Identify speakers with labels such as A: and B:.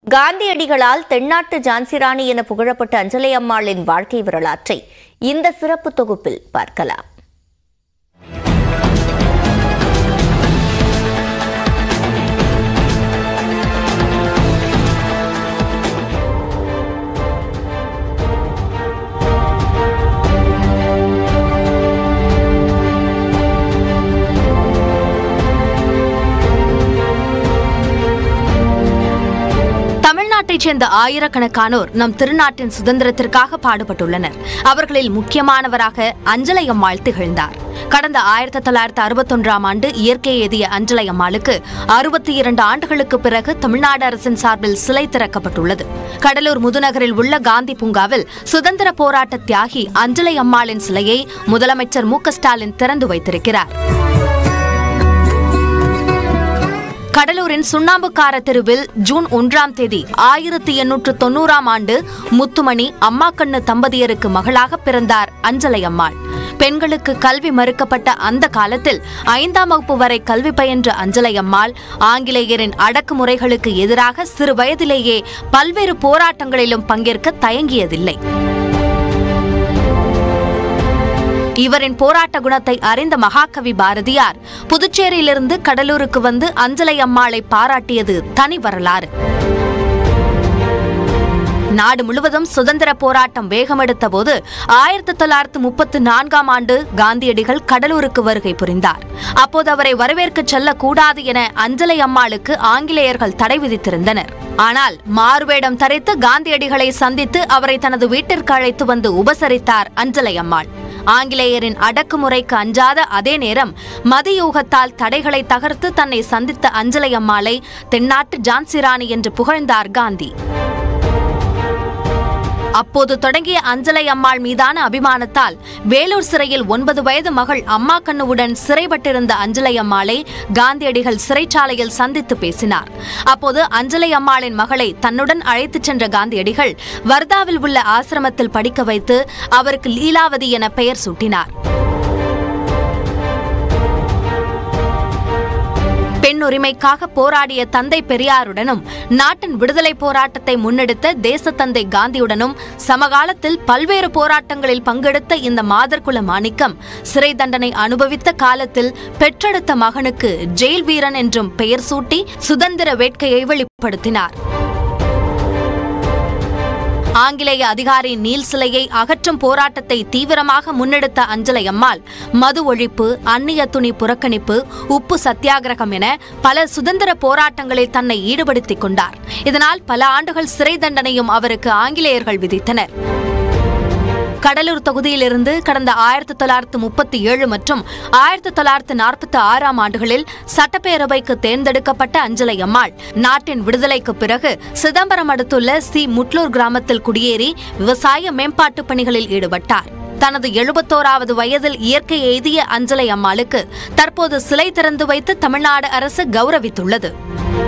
A: காந்தியடிகளால் தென்னாட்டு ஜான்சிராணி என புகழப்பட்ட அஞ்சலை அம்மாளின் வாழ்க்கை வரலாற்றை இந்த சிறப்பு தொகுப்பில் பார்க்கலாம்
B: தமிழ்நாட்டைச் சேர்ந்த ஆயிரக்கணக்கானோர் நம் திருநாட்டின் சுதந்திரத்திற்காக பாடுபட்டுள்ளனர் அவர்களில் முக்கியமானவராக அஞ்சலை அம்மாள் திகழ்ந்தார் கடந்த ஆயிரத்தி தொள்ளாயிரத்தி அறுபத்தொன்றாம் ஆண்டு இயற்கை எய்திய அஞ்சலை அம்மாளுக்கு அறுபத்தி இரண்டு ஆண்டுகளுக்கு பிறகு தமிழ்நாடு அரசின் சார்பில் சிலை திறக்கப்பட்டுள்ளது கடலூர் முதுநகரில் உள்ள காந்தி பூங்காவில் சுதந்திர போராட்ட தியாகி அஞ்சலை அம்மாளின் சிலையை முதலமைச்சர் மு க ஸ்டாலின் திறந்து வைத்திருக்கிறார் கடலூரின் சுண்ணாம்புக்கார தெருவில் ஜூன் ஒன்றாம் தேதி ஆயிரத்தி எண்ணூற்று தொன்னூறாம் ஆண்டு முத்துமணி அம்மாக்கண்ணு தம்பதியருக்கு மகளாக பிறந்தார் அஞ்சலை அம்மாள் பெண்களுக்கு கல்வி மறுக்கப்பட்ட அந்த காலத்தில் ஐந்தாம் வகுப்பு வரை கல்வி பயின்ற அஞ்சலை அம்மாள் ஆங்கிலேயரின் அடக்குமுறைகளுக்கு எதிராக சிறு வயதிலேயே பல்வேறு போராட்டங்களிலும் பங்கேற்க தயங்கியதில்லை இவரின் போராட்ட குணத்தை அறிந்த மகாகவி பாரதியார் புதுச்சேரியிலிருந்து கடலூருக்கு வந்து அஞ்சலை அம்மாளை பாராட்டியது தனி வரலாறு நாடு முழுவதும் சுதந்திர போராட்டம் வேகமெடுத்த போது ஆயிரத்தி தொள்ளாயிரத்து முப்பத்து நான்காம் ஆண்டு காந்தியடிகள் கடலூருக்கு வருகை புரிந்தார் அப்போது அவரை வரவேற்கச் செல்லக்கூடாது என அஞ்சலை அம்மாளுக்கு ஆங்கிலேயர்கள் தடை விதித்திருந்தனர் ஆனால் மாறுவேடம் தரித்து காந்தியடிகளை சந்தித்து அவரை தனது வீட்டிற்கு அழைத்து வந்து உபசரித்தார் அஞ்சலை அம்மாள் ஆங்கிலேயரின் அடக்குமுறைக்கு அஞ்சாத அதே நேரம் மதியூகத்தால் தடைகளை தகர்த்து தன்னை சந்தித்த அஞ்சலை அம்மாளை தென்னாட்டு ஜான்சிராணி என்று புகழ்ந்தார் காந்தி அப்போது தொடங்கிய அஞ்சலை அம்மாள் மீதான அபிமானத்தால் வேலூர் சிறையில் ஒன்பது வயது மகள் அம்மா கண்ணுவுடன் சிறைப்பட்டிருந்த அஞ்சலை அம்மாளை காந்தியடிகள் சிறைச்சாலையில் சந்தித்து பேசினார் அப்போது அஞ்சலை அம்மாளின் மகளை தன்னுடன் அழைத்துச் சென்ற காந்தியடிகள் வர்தாவில் உள்ள ஆசிரமத்தில் படிக்க வைத்து அவருக்கு லீலாவதி என பெயர் சூட்டினார் பெண் உரிமைக்காக போராடிய தந்தை பெரியாருடனும் நாட்டின் விடுதலை போராட்டத்தை முன்னெடுத்த தேசத்தந்தை காந்தியுடனும் சமகாலத்தில் பல்வேறு போராட்டங்களில் பங்கெடுத்த இந்த மாதர்குல மாணிக்கம் சிறை தண்டனை அனுபவித்த காலத்தில் பெற்றெடுத்த மகனுக்கு ஜெயில் வீரன் என்றும் பெயர் சூட்டி சுதந்திர வேட்கையை வெளிப்படுத்தினார் ஆங்கிலேய அதிகாரி நீல் சிலையை அகற்றும் போராட்டத்தை தீவிரமாக முன்னெடுத்த அஞ்சலை அம்மாள் மது ஒழிப்பு அந்நிய துணி புறக்கணிப்பு உப்பு சத்தியாகிரகம் என பல சுதந்திர போராட்டங்களில் தன்னை ஈடுபடுத்திக் கொண்டார் இதனால் பல ஆண்டுகள் சிறை தண்டனையும் அவருக்கு ஆங்கிலேயர்கள் விதித்தனர் கடலூர் தொகுதியிலிருந்து கடந்த ஆயிரத்தி தொள்ளாயிரத்து முப்பத்தி ஏழு மற்றும் ஆயிரத்தி தொள்ளாயிரத்து நாற்பத்தி ஆறாம் ஆண்டுகளில் சட்டப்பேரவைக்கு தேர்ந்தெடுக்கப்பட்ட அஞ்சலை அம்மாள் நாட்டின் விடுதலைக்கு பிறகு சிதம்பரம் அடுத்துள்ள சி முட்லூர் கிராமத்தில் குடியேறி விவசாய மேம்பாட்டு பணிகளில் ஈடுபட்டார் தனது எழுபத்தோராவது வயதில் இயற்கை எய்திய அஞ்சலை அம்மாளுக்கு தற்போது சிலை திறந்து வைத்து தமிழ்நாடு அரசு கௌரவித்துள்ளது